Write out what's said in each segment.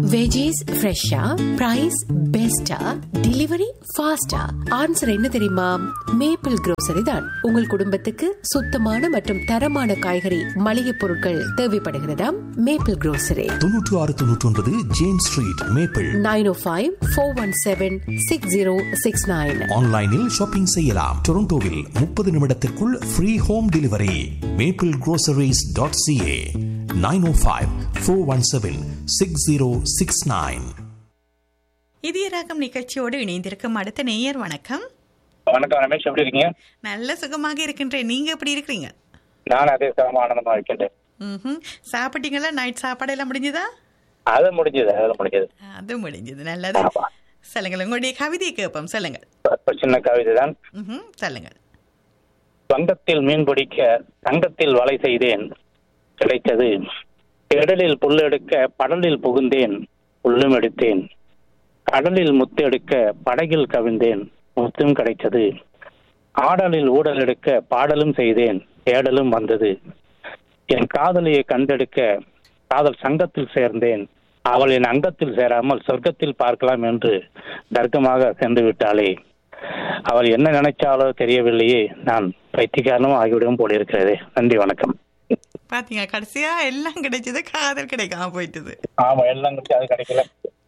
Veggies ஃப்ரெஷ்ஷா price பெஸ்டா delivery ஃபாஸ்டா ஆன்சர் என்ன தெரியுமா மேப்பிள் grocery தான் உங்கள் குடும்பத்துக்கு சுத்தமான மற்றும் தரமான காய்கறி மளிகை பொருட்கள் தேவைப்படுகிறதாம் மேப்பிள் grocery தொன்னூற்று ஆறு தொன்னூற்றி ஒன்பது James street Maple nine O five four one seven six zero six nine ஆன்லைனில் ஷாப்பிங் செய்யலாம் டொரண்டோவில் முப்பது நிமிடத்திற்குள் free home delivery Maple groceries.ca dot CA nine O five four one seven six zero six nine இதய ராகம் நிகழ்ச்சியோடு இணைந்திருக்கும் அடுத்த நேயர் வணக்கம் வணக்கம் ரமேஷ் எப்படி இருக்கீங்க நல்ல சுகமாக இருக்கின்றேன் நீங்க எப்படி இருக்கிறீங்க நான் அதே சிரமம் ஆனந்தமா இருக்கின்றேன் ம்ஹும். சாப்பிட்டீங்களா நைட் சாப்பாடு எல்லாம் முடிஞ்சதா அது முடிஞ்சது அது முடிஞ்சது அது முடிஞ்சது நல்லது ஆமா. சொல்லுங்கள் உங்களுடைய கவிதையை கேட்போம் சொல்லுங்கள் ஒரு சின்ன கவிதை தான் ம்ஹும். சொல்லுங்கள் வங்கத்தில் மீன் பிடிக்க தங்கத்தில் வலை செய்தேன் கிடைத்தது கடலில் புல்லெடுக்க படலில் புகுந்தேன் புல்லும் எடுத்தேன் கடலில் முத்து எடுக்க படகில் கவிழ்ந்தேன் முத்தும் கிடைத்தது ஆடலில் ஊடல் எடுக்க பாடலும் செய்தேன் தேடலும் வந்தது என் காதலியை கண்டெடுக்க காதல் சங்கத்தில் சேர்ந்தேன் அவள் என் அங்கத்தில் சேராமல் சொர்க்கத்தில் பார்க்கலாம் என்று தர்க்கமாக சென்று விட்டாளே அவள் என்ன நினைச்சாலோ தெரியவில்லையே நான் பைத்தியக்காரனும் ஆகிவிடும் போல இருக்கிறது நன்றி வணக்கம் பாத்தீங்க கடைசியா எல்லாம் கிடைச்சது காதல் கிடைக்காம போயிட்டது ஆமா எல்லாம் கிடைச்சு அது கிடைக்கல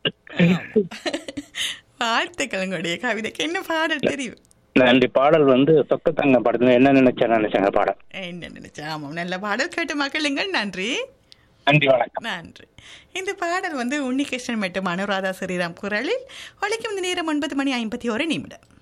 வாழ்த்துக்கள் உங்களுடைய கவிதைக்கு என்ன பாடல் தெரியும் நன்றி பாடல் வந்து சொக்கத்தங்க படத்துல என்ன நினைச்சேன் நினைச்சாங்க பாடல் என்ன நினைச்சா ஆமாம் நல்ல பாடல் கேட்டு மக்களுங்கள் நன்றி நன்றி வணக்கம் நன்றி இந்த பாடல் வந்து உன்னிகிருஷ்ணன் மற்றும் அனுராதா ஸ்ரீராம் குரலில் ஒழிக்கும் இந்த நேரம் ஒன்பது மணி ஐம்பத்தி ஒரு நிமிடம்